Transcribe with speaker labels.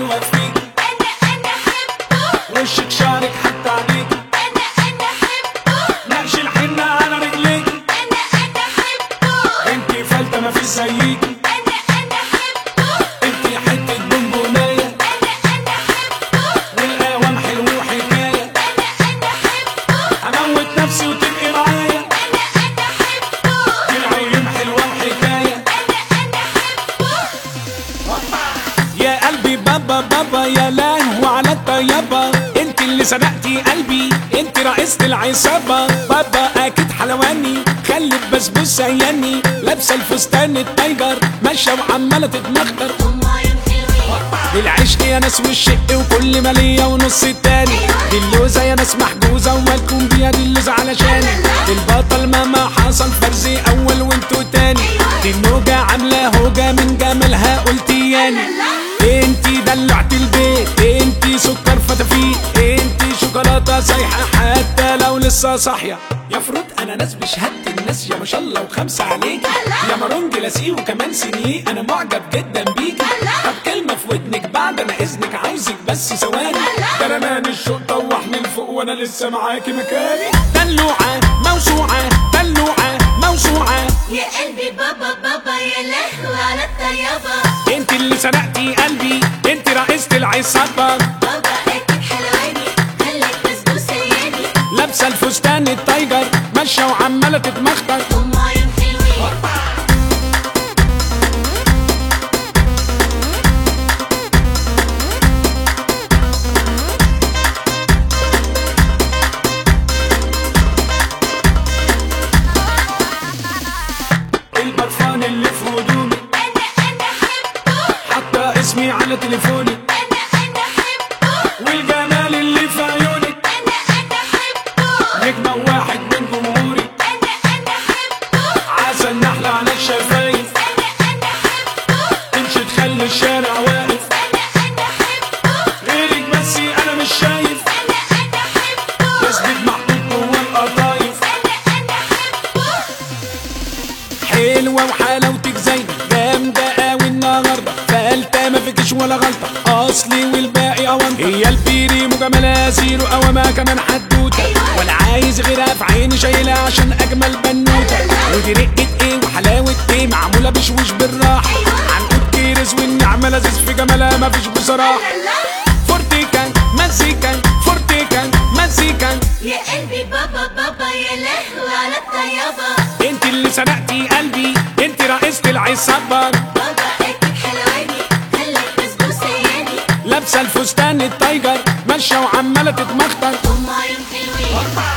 Speaker 1: حلوة فيك
Speaker 2: انا انا حبه
Speaker 1: وشك شعرك حتى عليك
Speaker 2: انا انا حبه
Speaker 1: نقش الحنة على رجليك
Speaker 2: انا انا حبه
Speaker 1: انتي فلتة مفيش زيك
Speaker 2: انا انا حبه
Speaker 1: انتي حتة بونبوناية
Speaker 2: انا انا حبه
Speaker 1: والقوام حلو وحكاية
Speaker 2: انا انا حبه
Speaker 1: هموت نفسي وتبقي معايا
Speaker 2: انا انا حبه
Speaker 1: دي العيون حلوة وحكاية
Speaker 2: انا انا حبه
Speaker 1: يا قلبي بابا بابا يا لهو على الطيابة انت اللي سبقتي قلبي انت رئيسة العصابة بابا اكيد حلواني خلي بسبوسة ياني لابسة الفستان التايجر ماشية وعمالة تتمخطر
Speaker 2: امايم حلوين
Speaker 1: العشق يا ناس والشق وكل مالية ونص التاني دي اللوزة يا ناس محجوزة ومالكم بيها دي اللوزة علشاني البطل مهما حصل فرزي أول وانتو تاني دي النوجة عاملة هوجة من جمالها قلتي ياني انتي دلعت البيت انتي سكر فتافيت انتي شوكولاتة سايحة حتى لو لسه صاحية يا فروت انا ناس بشهادة الناس يا ما شاء الله وخمسة عليك يا مارونج لاسيه وكمان سينيه انا معجب جدا بيك طب كلمة في ودنك بعد انا اذنك عاوزك بس ثواني ده رمان الشوق طوحني لفوق وانا لسه معاكي مكاني دلوعة موسوعة دلوعة موسوعة
Speaker 2: يا قلبي بابا بابا يا لهو على الطيابة
Speaker 1: انت اللي سرقتي قلبي انت رئيسة العصابة
Speaker 2: بابا اكيد حلواني خليك بسبوسة ياني
Speaker 1: لابسة الفستان التايجر ماشية وعمالة تتمخطر
Speaker 2: امايم حلوين
Speaker 1: البرفان اللي في هدومي
Speaker 2: انا انا حبه
Speaker 1: حاطة اسمي على تليفوني
Speaker 2: انا انا حبه
Speaker 1: والجمال اللي في عيوني
Speaker 2: انا انا حبه
Speaker 1: نجمة واحد من جمهوري
Speaker 2: انا انا حبه
Speaker 1: عسل نحلة على الشفايف
Speaker 2: انا انا حبه
Speaker 1: تمشي تخلي الشارع واقف
Speaker 2: انا انا حبه
Speaker 1: غيرك بس انا مش شايف
Speaker 2: انا انا حبه
Speaker 1: تثبت محطوط جوه القطايف
Speaker 2: انا انا حبه
Speaker 1: حلوة وحلاوتك زي جامدة قوي النهاردة فلتة ما فيكش ولا غلطة أصلي والباقي أونطة هي البيري مجاملة زيرو أوامة كمان حدوتة ولا عايز غيرها في عيني شايلها عشان أجمل بنوتة ودي رقة إيه وحلاوة إيه معمولة بشوش بالراحة عنقود كيرز والنعمة لذيذ في جمالها مفيش بصراحة فورتيكان مزيكان فورتيكان مزيكان
Speaker 2: يا قلبي بابا بابا يا لهو على الطيابة
Speaker 1: انت اللي سرقتي قلبي انت رئيسة العصابة
Speaker 2: بابا اكيد حلواني خليك بسبوسة ياني
Speaker 1: لابسه الفستان التايجر ماشيه وعماله تتمخطر
Speaker 2: امايم حلوين